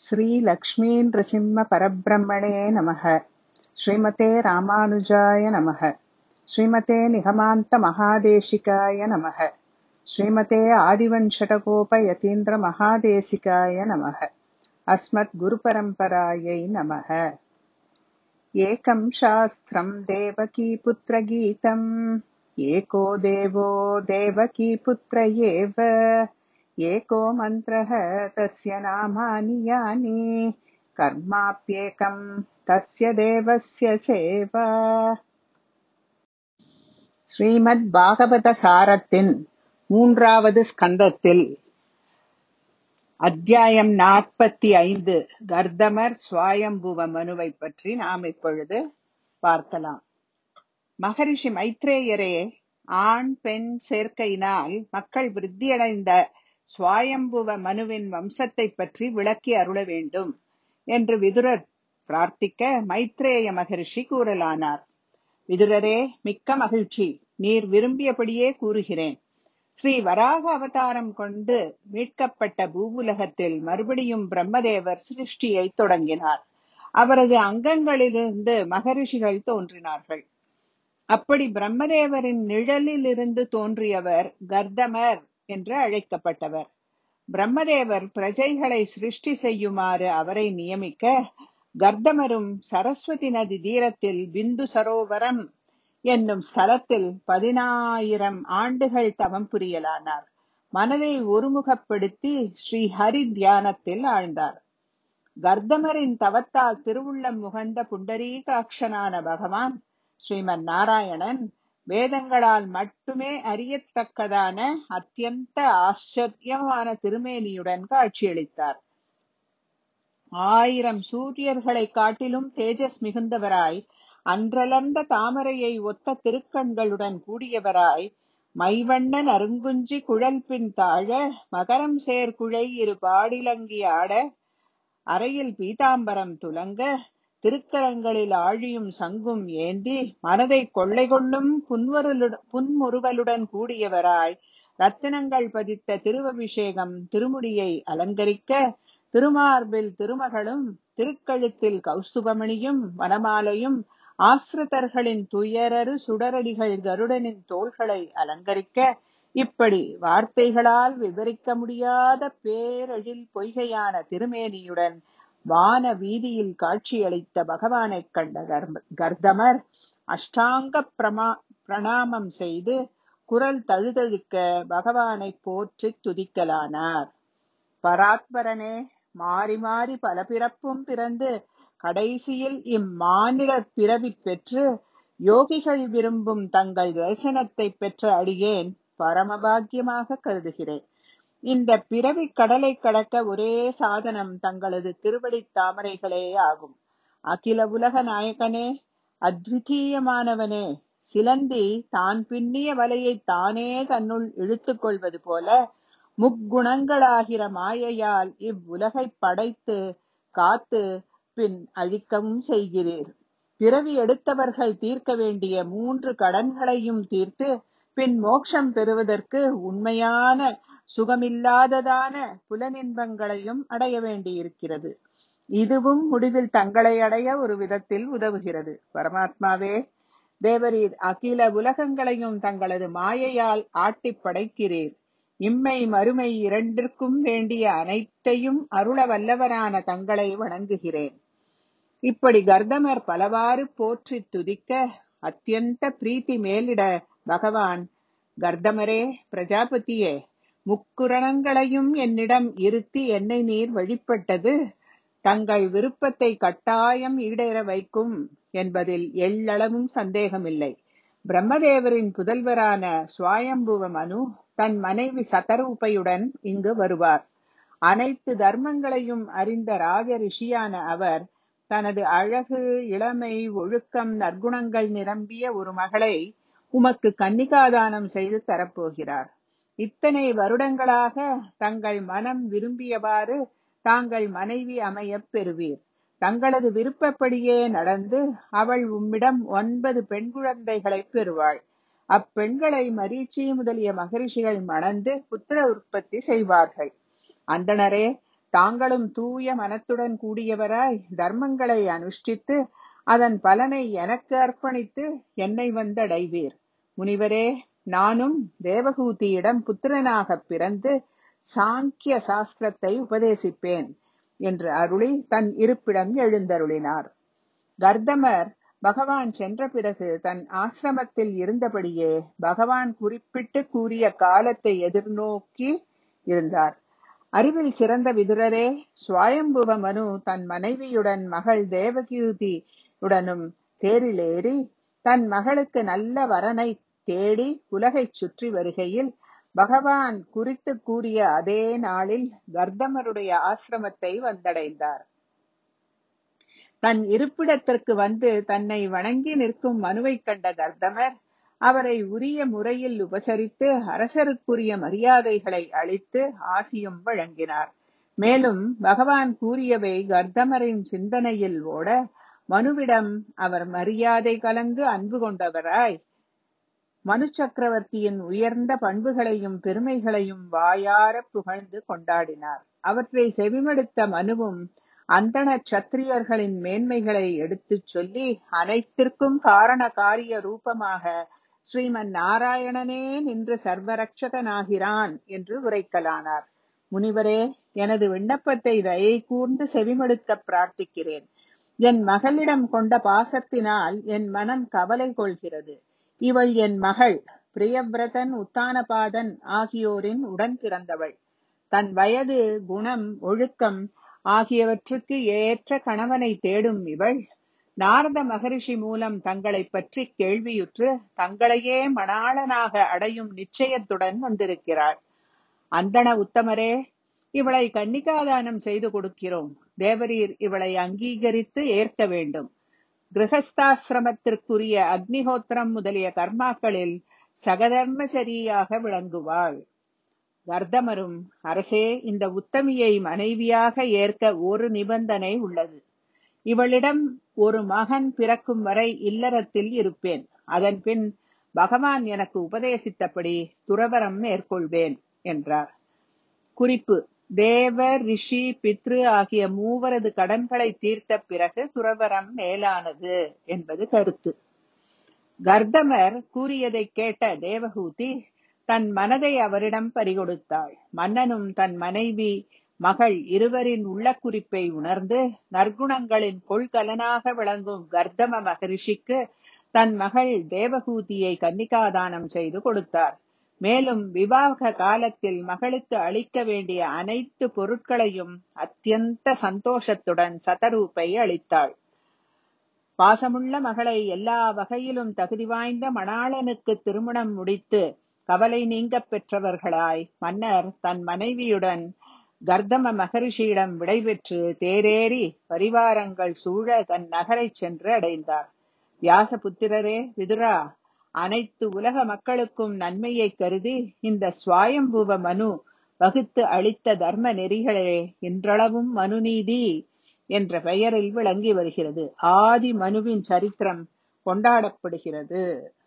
श्रीलक्ष्मीनृसिंहपरब्रह्मणे नमः श्रीमते रामानुजाय नमः श्रीमते निगमान्तमहादेशिकाय नमः श्रीमते आदिवञ्शटकोपयतीन्द्रमहादेशिकाय नमः अस्मद्गुरुपरम्परायै नमः एकं शास्त्रम् देवकीपुत्रगीतम् एको देवो देवकीपुत्र एव एको मन्त्रः तस्य नामानि यानि कर्माप्येकम् तस्य தேவஸ்ய சேவா ஸ்ரீமத் பாகவத சாரத்தின் மூன்றாவது ஸ்கந்தத்தில் அத்தியாயம் நாற்பத்தி ஐந்து கர்தமர் சுவாயம்புவ மனுவை பற்றி நாம் இப்பொழுது பார்க்கலாம் மகரிஷி மைத்ரேயரே ஆண் பெண் சேர்க்கையினால் மக்கள் விருத்தியடைந்த சுவாயம்புவ மனுவின் வம்சத்தை பற்றி விளக்கி அருள வேண்டும் என்று விதுரர் பிரார்த்திக்க மைத்ரேய மகரிஷி கூறலானார் விதுரரே மிக்க மகிழ்ச்சி நீர் விரும்பியபடியே கூறுகிறேன் ஸ்ரீ வராக அவதாரம் கொண்டு மீட்கப்பட்ட பூவுலகத்தில் மறுபடியும் பிரம்மதேவர் சிருஷ்டியை தொடங்கினார் அவரது அங்கங்களிலிருந்து மகரிஷிகள் தோன்றினார்கள் அப்படி பிரம்மதேவரின் நிழலில் இருந்து தோன்றியவர் கர்தமர் என்று அழைக்கப்பட்டவர் பிரம்மதேவர் பிரஜைகளை சிருஷ்டி செய்யுமாறு அவரை நியமிக்க கர்தமரும் சரஸ்வதி நதி தீரத்தில் பிந்து சரோவரம் என்னும் ஸ்தலத்தில் பதினாயிரம் ஆண்டுகள் தவம் புரியலானார் மனதை ஒருமுகப்படுத்தி ஸ்ரீ ஹரி தியானத்தில் ஆழ்ந்தார் கர்தமரின் தவத்தால் திருவுள்ளம் முகந்த புண்டரீகாட்சனான பகவான் ஸ்ரீமன் நாராயணன் வேதங்களால் மட்டுமே அறியத்தக்கதான அத்தியந்த ஆச்சரியமான திருமேனியுடன் காட்சியளித்தார் ஆயிரம் சூரியர்களை காட்டிலும் தேஜஸ் மிகுந்தவராய் அன்றலர்ந்த தாமரையை ஒத்த திருக்கண்களுடன் கூடியவராய் மைவண்ணன் அருங்குஞ்சி குழல் பின் தாழ மகரம் சேர் குழை இரு பாடிலங்கி ஆட அறையில் பீதாம்பரம் துலங்க திருக்கரங்களில் ஆழியும் சங்கும் ஏந்தி மனதை கொள்ளை கொள்ளும் புன்முறுவலுடன் கூடியவராய் ரத்தினங்கள் பதித்த திருவபிஷேகம் திருமுடியை அலங்கரிக்க திருமார்பில் திருமகளும் திருக்கழுத்தில் கௌஸ்துபமணியும் வனமாலையும் ஆசிரிதர்களின் துயரறு சுடரடிகள் கருடனின் தோள்களை அலங்கரிக்க இப்படி வார்த்தைகளால் விவரிக்க முடியாத பேரழில் பொய்கையான திருமேனியுடன் வான வீதியில் காட்சியளித்த பகவானைக் கண்ட கர்தமர் அஷ்டாங்க பிரமா பிரணாமம் செய்து குரல் தழுதழுக்க பகவானை போற்றி துதிக்கலானார் பராத்பரனே மாறி மாறி பல பிறப்பும் பிறந்து கடைசியில் இம்மானிட பிறவி பெற்று யோகிகள் விரும்பும் தங்கள் தரிசனத்தை பெற்ற அடியேன் பரமபாகியமாக கருதுகிறேன் இந்த பிறவி கடலை கடக்க ஒரே சாதனம் தங்களது திருவடி தாமரைகளே ஆகும் அகில உலக நாயகனே அத்விதீயமானவனே சிலந்தி தான் பின்னிய வலையை தானே தன்னுள் இழுத்துக் கொள்வது போல முக்குணங்களாகிற மாயையால் இவ்வுலகை படைத்து காத்து பின் அழிக்கவும் செய்கிறீர் பிறவி எடுத்தவர்கள் தீர்க்க வேண்டிய மூன்று கடன்களையும் தீர்த்து பின் மோட்சம் பெறுவதற்கு உண்மையான சுகமில்லாததான புலனின்பங்களையும் அடைய வேண்டியிருக்கிறது இதுவும் முடிவில் தங்களை அடைய ஒரு விதத்தில் உதவுகிறது பரமாத்மாவே தேவரீர் அகில உலகங்களையும் தங்களது மாயையால் ஆட்டி படைக்கிறீர் இம்மை மறுமை இரண்டிற்கும் வேண்டிய அனைத்தையும் அருள வல்லவரான தங்களை வணங்குகிறேன் இப்படி கர்தமர் பலவாறு போற்றி துதிக்க அத்தியந்த பிரீத்தி மேலிட பகவான் கர்தமரே பிரஜாபதியே முக்குரணங்களையும் என்னிடம் இருத்தி என்னை நீர் வழிபட்டது தங்கள் விருப்பத்தை கட்டாயம் ஈடேற வைக்கும் என்பதில் எள்ளளவும் சந்தேகமில்லை பிரம்மதேவரின் புதல்வரான சுவாயம்புவ மனு தன் மனைவி சதரூபையுடன் இங்கு வருவார் அனைத்து தர்மங்களையும் அறிந்த ராஜ ரிஷியான அவர் தனது அழகு இளமை ஒழுக்கம் நற்குணங்கள் நிரம்பிய ஒரு மகளை உமக்கு கன்னிகாதானம் செய்து தரப்போகிறார் இத்தனை வருடங்களாக தங்கள் மனம் விரும்பியவாறு தாங்கள் மனைவி அமையப் பெறுவீர் தங்களது விருப்பப்படியே நடந்து அவள் உம்மிடம் ஒன்பது பெண் குழந்தைகளை பெறுவாள் அப்பெண்களை மரீச்சி முதலிய மகரிஷிகள் மணந்து புத்திர உற்பத்தி செய்வார்கள் அந்தணரே தாங்களும் தூய மனத்துடன் கூடியவராய் தர்மங்களை அனுஷ்டித்து அதன் பலனை எனக்கு அர்ப்பணித்து என்னை வந்தடைவீர் முனிவரே நானும் தேவகூதியிடம் புத்திரனாகப் பிறந்து சாங்கிய சாஸ்திரத்தை உபதேசிப்பேன் என்று அருளி தன் இருப்பிடம் எழுந்தருளினார் கர்தமர் பகவான் சென்ற பிறகு தன் ஆசிரமத்தில் இருந்தபடியே பகவான் குறிப்பிட்டு கூறிய காலத்தை எதிர்நோக்கி இருந்தார் அறிவில் சிறந்த விதுரரே சுவாயம்புவ மனு தன் மனைவியுடன் மகள் தேவகியுதியுடனும் தேரிலேறி தன் மகளுக்கு நல்ல வரனை தேடி உலகைச் சுற்றி வருகையில் பகவான் குறித்து கூறிய அதே நாளில் கர்தமருடைய ஆசிரமத்தை வந்தடைந்தார் தன் இருப்பிடத்திற்கு வந்து தன்னை வணங்கி நிற்கும் மனுவைக் கண்ட கர்தமர் அவரை உரிய முறையில் உபசரித்து அரசருக்குரிய மரியாதைகளை அளித்து ஆசியும் வழங்கினார் மேலும் பகவான் கூறியவை கர்தமரின் சிந்தனையில் ஓட மனுவிடம் அவர் மரியாதை கலந்து அன்பு கொண்டவராய் மனு சக்கரவர்த்தியின் உயர்ந்த பண்புகளையும் பெருமைகளையும் வாயார புகழ்ந்து கொண்டாடினார் அவற்றை செவிமடுத்த மனுவும் அந்தண சத்திரியர்களின் மேன்மைகளை எடுத்துச் சொல்லி அனைத்திற்கும் காரண காரிய ரூபமாக ஸ்ரீமன் நாராயணனே நின்று சர்வரட்சகனாகிறான் என்று உரைக்கலானார் முனிவரே எனது விண்ணப்பத்தை தயை கூர்ந்து செவிமடுக்க பிரார்த்திக்கிறேன் என் மகளிடம் கொண்ட பாசத்தினால் என் மனம் கவலை கொள்கிறது இவள் என் மகள் பிரியவ்ரதன் உத்தானபாதன் ஆகியோரின் உடன் பிறந்தவள் தன் வயது குணம் ஒழுக்கம் ஆகியவற்றுக்கு ஏற்ற கணவனை தேடும் இவள் நாரத மகரிஷி மூலம் தங்களை பற்றி கேள்வியுற்று தங்களையே மணாளனாக அடையும் நிச்சயத்துடன் வந்திருக்கிறாள் அந்தண உத்தமரே இவளை கன்னிகாதானம் செய்து கொடுக்கிறோம் தேவரீர் இவளை அங்கீகரித்து ஏற்க வேண்டும் கிரகஸ்தாசிரமத்திற்குரிய அக்னிஹோத்திரம் முதலிய கர்மாக்களில் சகதர்மச்சரியாக விளங்குவாள் கர்தமரும் அரசே இந்த உத்தமியை மனைவியாக ஏற்க ஒரு நிபந்தனை உள்ளது இவளிடம் ஒரு மகன் பிறக்கும் வரை இல்லறத்தில் இருப்பேன் அதன் பின் பகவான் எனக்கு உபதேசித்தபடி துறவரம் மேற்கொள்வேன் என்றார் குறிப்பு தேவ ரிஷி பித்ரு ஆகிய மூவரது கடன்களை தீர்த்த பிறகு துறவரம் மேலானது என்பது கருத்து கர்தமர் கூறியதை கேட்ட தேவகூதி தன் மனதை அவரிடம் பறிகொடுத்தாள் மன்னனும் தன் மனைவி மகள் இருவரின் உள்ள குறிப்பை உணர்ந்து நற்குணங்களின் கொள்கலனாக விளங்கும் கர்தம மகரிஷிக்கு தன் மகள் தேவகூதியை கன்னிகாதானம் செய்து கொடுத்தார் மேலும் விவாக காலத்தில் மகளுக்கு அளிக்க வேண்டிய அனைத்து பொருட்களையும் அத்தியந்த சந்தோஷத்துடன் சதரூபை அளித்தாள் பாசமுள்ள மகளை எல்லா வகையிலும் தகுதி வாய்ந்த மணாளனுக்கு திருமணம் முடித்து கவலை நீங்க பெற்றவர்களாய் மன்னர் தன் மனைவியுடன் கர்தம மகரிஷியிடம் விடைபெற்று தேரேறி பரிவாரங்கள் சூழ தன் நகரை சென்று அடைந்தார் வியாசபுத்திரரே விதுரா அனைத்து உலக மக்களுக்கும் நன்மையை கருதி இந்த சுவாயம்புவ மனு வகுத்து அளித்த தர்ம நெறிகளே இன்றளவும் மனுநீதி என்ற பெயரில் விளங்கி வருகிறது ஆதி மனுவின் சரித்திரம் கொண்டாடப்படுகிறது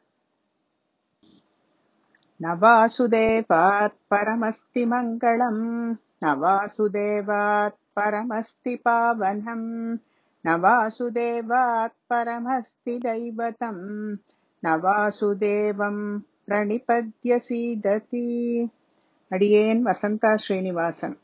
நவாசுதேவாத் பரமஸ்தி மங்களம் நவாசுதேவாத் பரமஸ்தி பாவனம் நவாசுதேவாத் பரமஸ்தி தைவதம் நவாசுதேவம் பிரணிபத்ய சீததி அடியேன் வசந்தா ஸ்ரீனிவாசன்